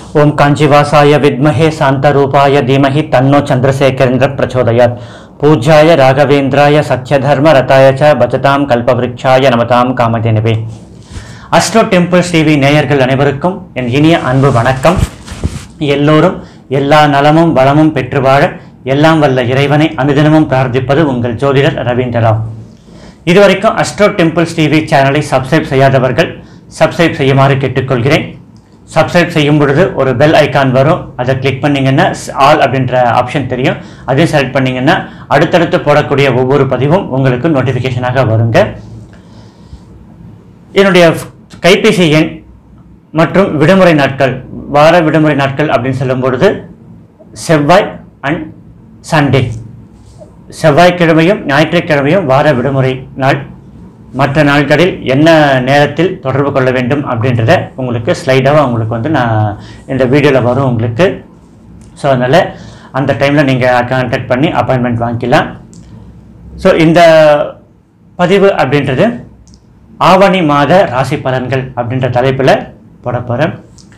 ஓம் காஞ்சிவாசாய வித்மஹே சாந்தரூபாய தீமஹி தன்னோ சந்திரசேகரேந்திர பிரச்சோதயாத் பூஜ்யாய ராகவேந்திராய சத்யதர்ம ரதாய ச பஜதாம் கல்பவ்ருக்ஷாய நமதாம் காமதேனவே அஸ்ட்ரோ டெம்பிள் டிவி நேயர்கள் அனைவருக்கும் என் இனிய அன்பு வணக்கம் எல்லோரும் எல்லா நலமும் வளமும் பெற்று வாழ எல்லாம் வல்ல இறைவனை அனுதினமும் பிரார்த்திப்பது உங்கள் ஜோதிடர் ரவீந்திரராவ் இதுவரைக்கும் அஸ்ட்ரோ டெம்பிள்ஸ் டிவி சேனலை சப்ஸ்கிரைப் செய்யாதவர்கள் சப்ஸ்கிரைப் செய்யுமாறு கேட்டுக்கொள்கிறேன் சப்ஸ்கிரைப் செய்யும் பொழுது ஒரு பெல் ஐகான் வரும் அதை கிளிக் பண்ணீங்கன்னா ஆல் அப்படின்ற ஆப்ஷன் தெரியும் அதையும் செலக்ட் பண்ணீங்கன்னா அடுத்தடுத்து போடக்கூடிய ஒவ்வொரு பதிவும் உங்களுக்கு நோட்டிஃபிகேஷனாக வருங்க என்னுடைய கைபேசி எண் மற்றும் விடுமுறை நாட்கள் வார விடுமுறை நாட்கள் அப்படின்னு சொல்லும் பொழுது செவ்வாய் அண்ட் சண்டே செவ்வாய்க்கிழமையும் ஞாயிற்றுக்கிழமையும் வார விடுமுறை நாள் மற்ற நாட்களில் என்ன நேரத்தில் தொடர்பு கொள்ள வேண்டும் அப்படின்றத உங்களுக்கு ஸ்லைடாக உங்களுக்கு வந்து நான் இந்த வீடியோவில் வரும் உங்களுக்கு ஸோ அதனால் அந்த டைமில் நீங்கள் கான்டாக்ட் பண்ணி அப்பாயின்மெண்ட் வாங்கிக்கலாம் ஸோ இந்த பதிவு அப்படின்றது ஆவணி மாத ராசி பலன்கள் அப்படின்ற தலைப்பில் போட போகிறேன்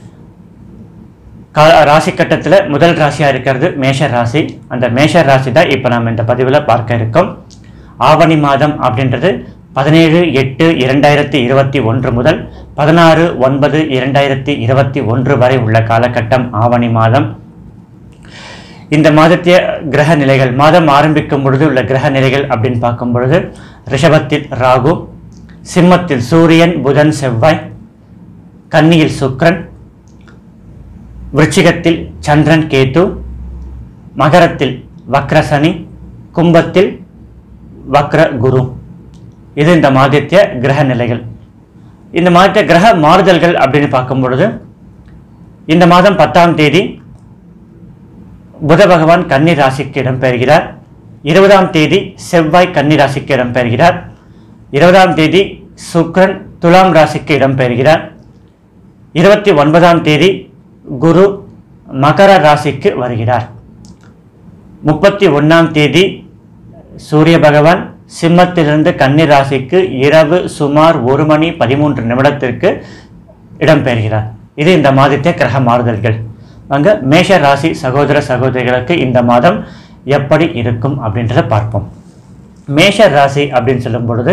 கா ராசி கட்டத்தில் முதல் ராசியாக இருக்கிறது மேஷ ராசி அந்த மேஷ ராசி தான் இப்போ நம்ம இந்த பதிவில் பார்க்க இருக்கோம் ஆவணி மாதம் அப்படின்றது பதினேழு எட்டு இரண்டாயிரத்தி இருபத்தி ஒன்று முதல் பதினாறு ஒன்பது இரண்டாயிரத்தி இருபத்தி ஒன்று வரை உள்ள காலகட்டம் ஆவணி மாதம் இந்த மாதத்திய கிரக நிலைகள் மாதம் ஆரம்பிக்கும் பொழுது உள்ள கிரக நிலைகள் அப்படின்னு பார்க்கும் பொழுது ரிஷபத்தில் ராகு சிம்மத்தில் சூரியன் புதன் செவ்வாய் கன்னியில் சுக்கிரன் விருச்சிகத்தில் சந்திரன் கேது மகரத்தில் வக்ரசனி கும்பத்தில் வக்ர குரு இது இந்த மாதத்திய கிரக நிலைகள் இந்த மாதத்திய கிரக மாறுதல்கள் அப்படின்னு பார்க்கும் பொழுது இந்த மாதம் பத்தாம் தேதி புத பகவான் கன்னி ராசிக்கு இடம்பெறுகிறார் இருபதாம் தேதி செவ்வாய் கன்னி ராசிக்கு இடம்பெறுகிறார் இருபதாம் தேதி சுக்ரன் துலாம் ராசிக்கு இடம்பெறுகிறார் இருபத்தி ஒன்பதாம் தேதி குரு மகர ராசிக்கு வருகிறார் முப்பத்தி ஒன்றாம் தேதி சூரிய பகவான் சிம்மத்திலிருந்து கன்னி ராசிக்கு இரவு சுமார் ஒரு மணி பதிமூன்று நிமிடத்திற்கு இடம்பெறுகிறார் இது இந்த மாதத்திய கிரக மாறுதல்கள் அங்க மேஷ ராசி சகோதர சகோதரிகளுக்கு இந்த மாதம் எப்படி இருக்கும் அப்படின்றத பார்ப்போம் மேஷ ராசி அப்படின்னு சொல்லும் பொழுது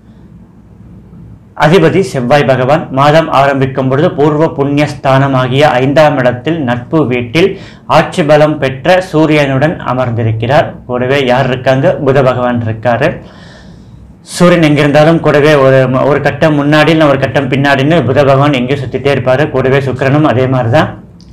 அதிபதி செவ்வாய் பகவான் மாதம் ஆரம்பிக்கும் பொழுது பூர்வ புண்ணியஸ்தானம் ஆகிய ஐந்தாம் இடத்தில் நட்பு வீட்டில் ஆட்சி பலம் பெற்ற சூரியனுடன் அமர்ந்திருக்கிறார் கூடவே யார் இருக்காங்க புத பகவான் இருக்காரு சூரியன் எங்க இருந்தாலும் கூடவே ஒரு ஒரு கட்டம் முன்னாடி இல்லை ஒரு கட்டம் பின்னாடின்னு புத பகவான் எங்கேயும் சுத்திட்டே இருப்பாரு கூடவே சுக்கிரனும் அதே மாதிரி தான்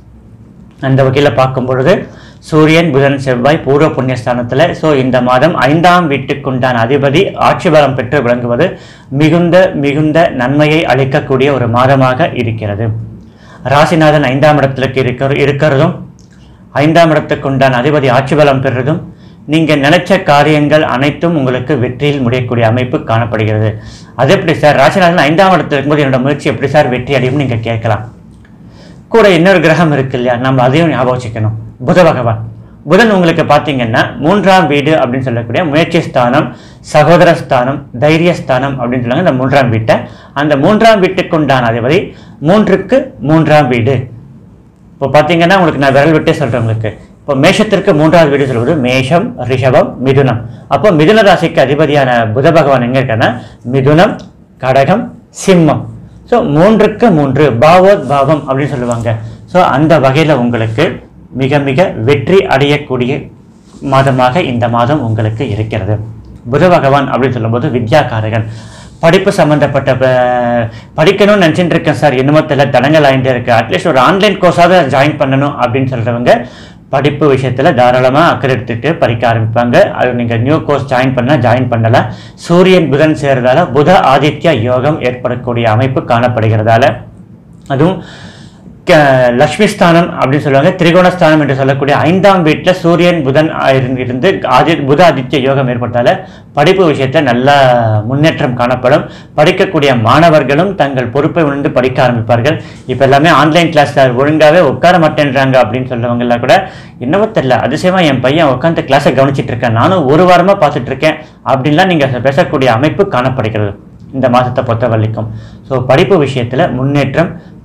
அந்த வகையில் பார்க்கும் பொழுது சூரியன் புதன் செவ்வாய் பூர்வ புண்ணியஸ்தானத்தில் ஸோ இந்த மாதம் ஐந்தாம் வீட்டுக்குண்டான அதிபதி ஆட்சி பலம் பெற்று விளங்குவது மிகுந்த மிகுந்த நன்மையை அளிக்கக்கூடிய ஒரு மாதமாக இருக்கிறது ராசிநாதன் ஐந்தாம் இடத்துக்கு இருக்கிற இருக்கிறதும் ஐந்தாம் இடத்துக்குண்டான அதிபதி ஆட்சி பலம் பெறுறதும் நீங்கள் நினைச்ச காரியங்கள் அனைத்தும் உங்களுக்கு வெற்றியில் முடியக்கூடிய அமைப்பு காணப்படுகிறது அது எப்படி சார் ராசிநாதன் ஐந்தாம் இடத்துல இருக்கும்போது என்னோட முயற்சி எப்படி சார் வெற்றி அடையும்னு நீங்கள் கேட்கலாம் கூட இன்னொரு கிரகம் இருக்கு இல்லையா நம்ம அதையும் ஞாபகம் வச்சுக்கணும் புத பகவான் புதன் உங்களுக்கு பார்த்தீங்கன்னா மூன்றாம் வீடு அப்படின்னு சொல்லக்கூடிய முயற்சி ஸ்தானம் சகோதர ஸ்தானம் தைரியஸ்தானம் அப்படின்னு சொல்லுவாங்க இந்த மூன்றாம் வீட்டை அந்த மூன்றாம் வீட்டுக்கு உண்டான அதிபதி மூன்றுக்கு மூன்றாம் வீடு இப்போ பார்த்தீங்கன்னா உங்களுக்கு நான் விரல் விட்டே சொல்கிறேன் உங்களுக்கு இப்போ மேஷத்திற்கு மூன்றாவது வீடு சொல்வது மேஷம் ரிஷபம் மிதுனம் அப்போ மிதுன ராசிக்கு அதிபதியான புத பகவான் எங்க இருக்கான்னா மிதுனம் கடகம் சிம்மம் ஸோ மூன்றுக்கு மூன்று பாவோத் பாவம் அப்படின்னு சொல்லுவாங்க ஸோ அந்த வகையில் உங்களுக்கு மிக மிக வெற்றி அடையக்கூடிய மாதமாக இந்த மாதம் உங்களுக்கு இருக்கிறது புத பகவான் அப்படின்னு சொல்லும்போது வித்யாகாரகன் படிப்பு சம்மந்தப்பட்ட ப- படிக்கணும்னு நினச்சிட்டு இருக்கேன் சார் என்னமோ தெரியல தடங்கள் ஆகிட்டே இருக்கு அட்லீஸ்ட் ஒரு ஆன்லைன் கோர்ஸாவது ஜாயின் பண்ணணும் அப்படின்னு சொல்கிறவங்க படிப்பு விஷயத்தில் தாராளமாக அக்கறை எடுத்துட்டு படிக்க ஆரம்பிப்பாங்க அது நீங்கள் நியூ கோர்ஸ் ஜாயின் பண்ணால் ஜாயின் பண்ணலாம் சூரியன் புதன் சேர்றதால புத ஆதித்ய யோகம் ஏற்படக்கூடிய அமைப்பு காணப்படுகிறதால அதுவும் க- லக்ஷ்மி ஸ்தானம் அப்படின்னு சொல்லுவாங்க திரிகோணஸ்தானம் என்று சொல்லக்கூடிய ஐந்தாம் வீட்டில் சூரியன் புதன் ஆ- இருந்து இருந்து ஆதி புத ஆதித்ய யோகம் ஏற்பட்டால படிப்பு விஷயத்தில் நல்ல முன்னேற்றம் காணப்படும் படிக்கக்கூடிய மாணவர்களும் தங்கள் பொறுப்பை உணர்ந்து படிக்க ஆரம்பிப்பார்கள் இப்போ எல்லாமே ஆன்லைன் கிளாஸ் ஒழுங்காகவே உட்கார மாட்டேன்றாங்க அப்படின்னு சொல்றவங்கலாம் கூட என்னவோ தெரியல அதிசயமா என் பையன் உட்காந்து கிளாஸை கவனிச்சிட்டு இருக்கேன் நானும் ஒரு வாரமா பார்த்துட்டு இருக்கேன் அப்படின்லாம் நீங்க பேசக்கூடிய அமைப்பு காணப்படுகிறது இந்த மாதத்தை பொறுத்த வரைக்கும் ஸோ படிப்பு விஷயத்தில் முன்னேற்றம்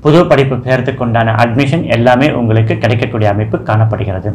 புது படிப்பு பெறத்துக்கு உண்டான அட்மிஷன் எல்லாமே உங்களுக்கு கிடைக்கக்கூடிய அமைப்பு காணப்படுகிறது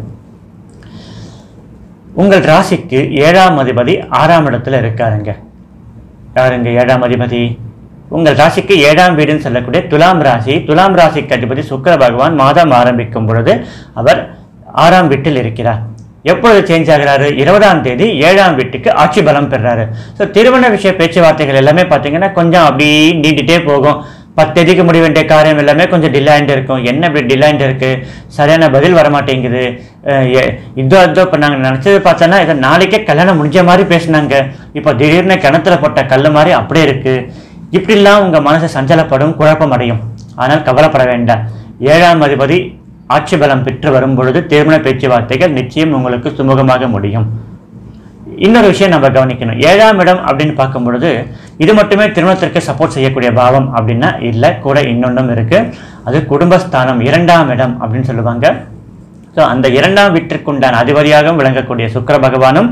உங்கள் ராசிக்கு ஏழாம் அதிபதி ஆறாம் இடத்துல இருக்காருங்க யாருங்க ஏழாம் அதிபதி உங்கள் ராசிக்கு ஏழாம் வீடுன்னு சொல்லக்கூடிய துலாம் ராசி துலாம் ராசிக்கு அதிபதி சுக்கிர பகவான் மாதம் ஆரம்பிக்கும் பொழுது அவர் ஆறாம் வீட்டில் இருக்கிறார் எப்பொழுது சேஞ்ச் ஆகிறாரு இருபதாம் தேதி ஏழாம் வீட்டுக்கு ஆட்சி பலம் பெறாரு ஸோ திருமண விஷய பேச்சுவார்த்தைகள் எல்லாமே பார்த்தீங்கன்னா கொஞ்சம் அப்படி நீண்டிட்டே போகும் பத்து தேதிக்கு முடிய வேண்டிய காரியம் எல்லாமே கொஞ்சம் டிலாயிண்ட் இருக்கும் என்ன இப்படி டிலாயிண்ட் இருக்கு சரியான பதில் வர மாட்டேங்குது அஹ் எ- இதோ இதோ இப்போ நாங்கள் நினச்சது பார்த்தோன்னா இதை நாளைக்கே கல்யாணம் முடிஞ்ச மாதிரி பேசினாங்க இப்போ திடீர்னு கிணத்துல போட்ட கல் மாதிரி அப்படியே இருக்கு இப்படிலாம் உங்கள் மனசு சஞ்சலப்படும் குழப்பம் அடையும் ஆனால் கவலைப்பட வேண்டாம் ஏழாம் அதிபதி ஆட்சி பலம் பெற்று வரும் பொழுது திருமண பேச்சுவார்த்தைகள் நிச்சயம் உங்களுக்கு சுமூகமாக முடியும் இன்னொரு விஷயம் நம்ம கவனிக்கணும் ஏழாம் இடம் அப்படின்னு பார்க்கும் பொழுது இது மட்டுமே திருமணத்திற்கு சப்போர்ட் செய்யக்கூடிய பாவம் அப்படின்னா இல்லை கூட இன்னொன்றும் இருக்கு அது குடும்பஸ்தானம் இரண்டாம் இடம் அப்படின்னு சொல்லுவாங்க ஸோ அந்த இரண்டாம் வீட்டிற்குண்டான அதிபதியாக விளங்கக்கூடிய சுக்கிர பகவானும்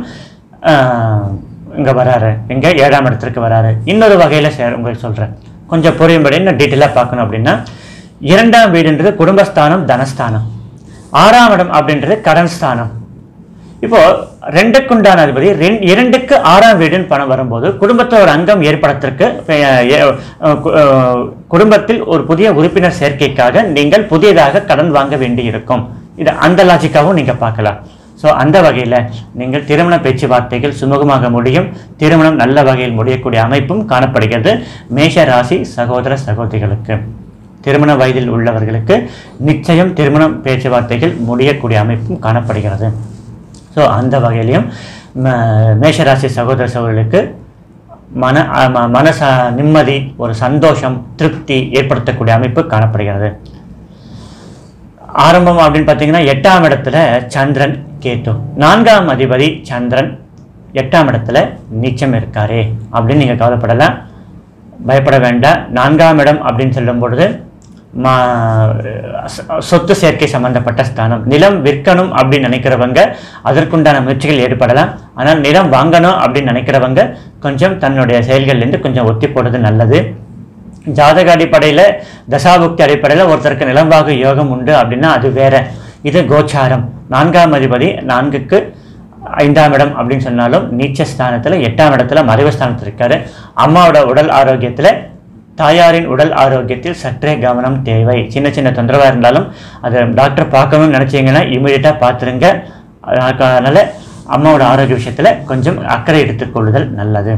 இங்கே வராரு இங்கே ஏழாம் இடத்திற்கு வராரு இன்னொரு வகையில் சேர் உங்களுக்கு சொல்கிறேன் கொஞ்சம் புரியும்படி இன்னும் டீட்டெயிலாக பார்க்கணும் அப்படின்னா இரண்டாம் வீடுன்றது குடும்பஸ்தானம் தனஸ்தானம் ஆறாம் இடம் அப்படின்றது கடன் ஸ்தானம் இப்போ ரெண்டுக்குண்டான அதிபதி ரெண்- இரண்டுக்கு ஆறாம் வீடுன்னு பணம் வரும்போது குடும்பத்தோட அங்கம் ஏற்படத்திற்கு அஹ், ஏ- அஹ், கு- அஹ், குடும்பத்தில் ஒரு புதிய உறுப்பினர் சேர்க்கைக்காக நீங்கள் புதியதாக கடன் வாங்க வேண்டி இருக்கும் இது அந்த லாஜிக்காவும் நீங்க பார்க்கலாம் ஸோ அந்த வகையில் நீங்கள் திருமண பேச்சுவார்த்தைகள் சுமூகமாக முடியும் திருமணம் நல்ல வகையில் முடியக்கூடிய அமைப்பும் காணப்படுகிறது மேஷ ராசி சகோதர சகோதரிகளுக்கு திருமண வயதில் உள்ளவர்களுக்கு நிச்சயம் திருமணம் பேச்சுவார்த்தைகள் முடியக்கூடிய அமைப்பும் காணப்படுகிறது ஸோ அந்த வகையிலையும் ம- மேஷராசி சகோதர சகோதரர்களுக்கு மன அ- ம- மனச நிம்மதி ஒரு சந்தோஷம் திருப்தி ஏற்படுத்தக்கூடிய அமைப்பு காணப்படுகிறது ஆரம்பம் அப்படின்னு பார்த்தீங்கன்னா எட்டாம் இடத்துல சந்திரன் கேத்து நான்காம் அதிபதி சந்திரன் எட்டாம் இடத்துல நீச்சம் இருக்காரே அப்படின்னு நீங்கள் கவலைப்படலாம் பயப்பட வேண்டாம் நான்காம் இடம் அப்படின்னு சொல்லும் பொழுது மா சொ- சொத்து சேர்க்கை சம்பந்தப்பட்ட ஸ்தானம் நிலம் விற்கணும் அப்படின்னு நினைக்கிறவங்க அதற்குண்டான முயற்சிகள் ஏற்படலாம் ஆனால் நிலம் வாங்கணும் அப்படின்னு நினைக்கிறவங்க கொஞ்சம் தன்னுடைய செயல்கள்லேருந்து கொஞ்சம் ஒத்தி போடுறது நல்லது ஜாதக அடிப்படையில் தசாபுக்தி அடிப்படையில் ஒருத்தருக்கு நிலம்பாகு யோகம் உண்டு அப்படின்னா அது வேற இது கோச்சாரம் நான்காம் அதிபதி நான்குக்கு ஐந்தாம் இடம் அப்படின்னு சொன்னாலும் நீச்ச ஸ்தானத்தில் எட்டாம் இடத்துல மறைவு ஸ்தானத்தில் இருக்காரு அம்மாவோட உடல் ஆரோக்கியத்தில் தாயாரின் உடல் ஆரோக்கியத்தில் சற்றே கவனம் தேவை சின்ன சின்ன தொந்தரவாக இருந்தாலும் அதை டாக்டர் பார்க்கணும்னு நினச்சிங்கன்னா இமீடியட்டாக பார்த்துருங்க அதனால் அம்மாவோட ஆரோக்கிய விஷயத்தில் கொஞ்சம் அக்கறை எடுத்துக்கொள்ளுதல் நல்லது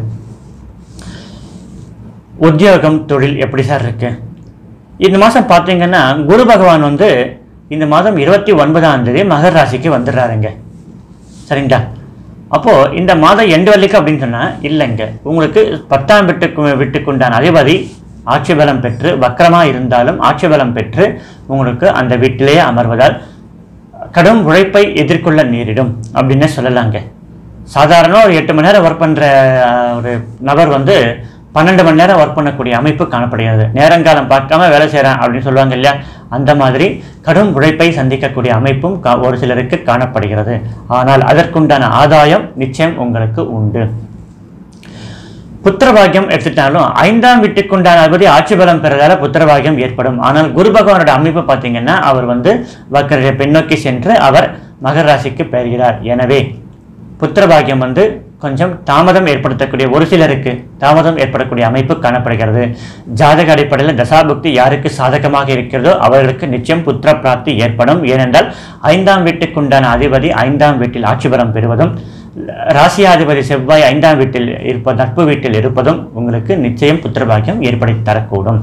உத்தியோகம் தொழில் எப்படி சார் இருக்கு இந்த மாதம் பார்த்தீங்கன்னா குரு பகவான் வந்து இந்த மாதம் இருபத்தி ஒன்பதாம் தேதி மகர ராசிக்கு வந்துடுறாருங்க சரிங்களா அப்போது இந்த மாதம் எண்டு வரைக்கும் அப்படின்னு சொன்னால் இல்லைங்க உங்களுக்கு பத்தாம் வீட்டுக்கு வீட்டுக்குண்டான அதிபதி ஆட்சி பலம் பெற்று வக்கரமாக இருந்தாலும் ஆட்சி பலம் பெற்று உங்களுக்கு அந்த வீட்டிலேயே அமர்வதால் கடும் உழைப்பை எதிர்கொள்ள நேரிடும் அப்படின்னு சொல்லலாங்க சாதாரணமாக ஒரு எட்டு மணி நேரம் ஒர்க் பண்ணுற ஒரு நபர் வந்து பன்னெண்டு மணி நேரம் ஒர்க் பண்ணக்கூடிய அமைப்பு காணப்படுகிறது நேரங்காலம் பார்க்காம வேலை செய்கிறேன் அப்படின்னு சொல்லுவாங்க இல்லையா அந்த மாதிரி கடும் உழைப்பை சந்திக்கக்கூடிய அமைப்பும் கா- ஒரு சிலருக்கு காணப்படுகிறது ஆனால் அதற்குண்டான ஆதாயம் நிச்சயம் உங்களுக்கு உண்டு புத்திரபாகியம் எடுத்துட்டாலும் ஐந்தாம் வீட்டுக்குண்டான அதிபதி ஆட்சி பலம் பெறதால புத்திரபாகியம் ஏற்படும் ஆனால் குரு பகவானோட அமைப்பு பார்த்தீங்கன்னா அவர் வந்து வக்கர பின்னோக்கி சென்று அவர் மகர ராசிக்கு பெறுகிறார் எனவே புத்திரபாகியம் வந்து கொஞ்சம் தாமதம் ஏற்படுத்தக்கூடிய ஒரு சிலருக்கு தாமதம் ஏற்படக்கூடிய அமைப்பு காணப்படுகிறது ஜாதக அடிப்படையில் தசாபுக்தி யாருக்கு சாதகமாக இருக்கிறதோ அவர்களுக்கு நிச்சயம் புத்திர பிராப்தி ஏற்படும் ஏனென்றால் ஐந்தாம் வீட்டுக்குண்டான அதிபதி ஐந்தாம் வீட்டில் ஆட்சி பலம் பெறுவதும் ராசியாதிபதி செவ்வாய் ஐந்தாம் வீட்டில் இருப்ப நட்பு வீட்டில் இருப்பதும் உங்களுக்கு நிச்சயம் புத்திரபாக்கியம் ஏற்படுத்தி தரக்கூடும்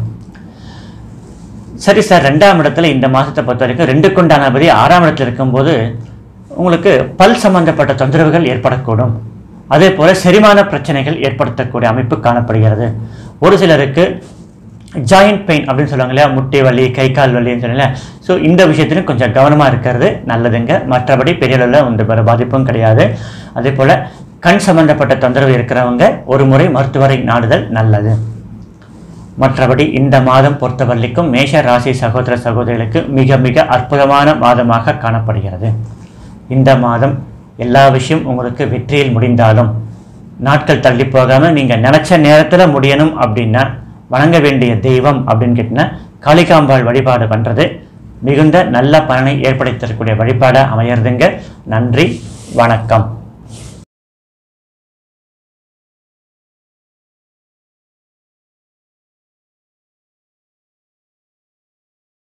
சரி சார் ரெண்டாம் இடத்துல இந்த மாதத்தை பொறுத்த வரைக்கும் ரெண்டுக்குண்டான அதிபதி ஆறாம் இடத்துல இருக்கும்போது உங்களுக்கு பல் சம்பந்தப்பட்ட தொந்தரவுகள் ஏற்படக்கூடும் அதே போல செரிமான பிரச்சனைகள் ஏற்படுத்தக்கூடிய அமைப்பு காணப்படுகிறது ஒரு சிலருக்கு ஜாயிண்ட் பெயின் அப்படின்னு சொல்லுவாங்க இல்லையா முட்டை வலி கை கால் வலின்னு சொல்லல ஸோ இந்த விஷயத்திலும் கொஞ்சம் கவனமாக இருக்கிறது நல்லதுங்க மற்றபடி பெரிய அளவில் எந்த ஒரு பாதிப்பும் கிடையாது அதே போல் கண் சம்பந்தப்பட்ட தொந்தரவு இருக்கிறவங்க ஒரு முறை மருத்துவரை நாடுதல் நல்லது மற்றபடி இந்த மாதம் பொறுத்தவரைக்கும் மேஷ ராசி சகோதர சகோதரிகளுக்கு மிக மிக அற்புதமான மாதமாக காணப்படுகிறது இந்த மாதம் எல்லா விஷயம் உங்களுக்கு வெற்றியில் முடிந்தாலும் நாட்கள் தள்ளி போகாமல் நீங்கள் நினச்ச நேரத்தில் முடியணும் அப்படின்னா வணங்க வேண்டிய தெய்வம் அப்படின்னு கேட்டிங்கன்னா காளிகாம்பாள் வழிபாடு பண்ணுறது மிகுந்த நல்ல பலனை ஏற்படுத்தக்கூடிய வழிபாடாக அமையிறதுங்க நன்றி வணக்கம்